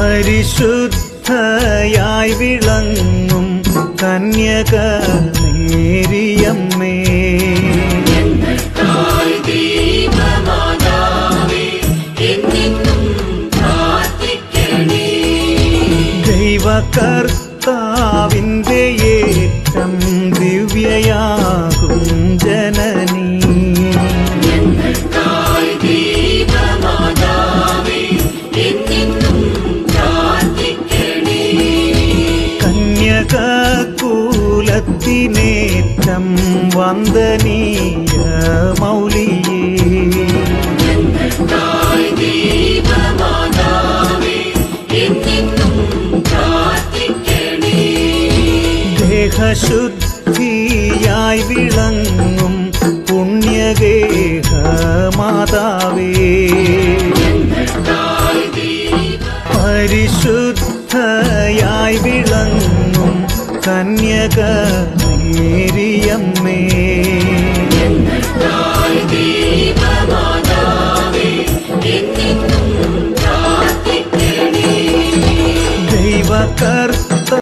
പരിശുദ്ധയായി വിളങ്ങും കന്യക നേരിയമ്മേ ദൈവകർത്താവിൻ്റെ ഏറ്റം ദിവ്യയാകും ജനനീ കന്യകൂലത്തിനേറ്റം വന്ദനീയ മൗലിയേ ദേഹശുദ്ധിയായി വിളങ്ങും പുണ്യഗേഹ മാതാവേ പരിശുദ്ധയായി വിളങ്ങും കന്യക നേരിയമ്മേ ദൈവകർത്ത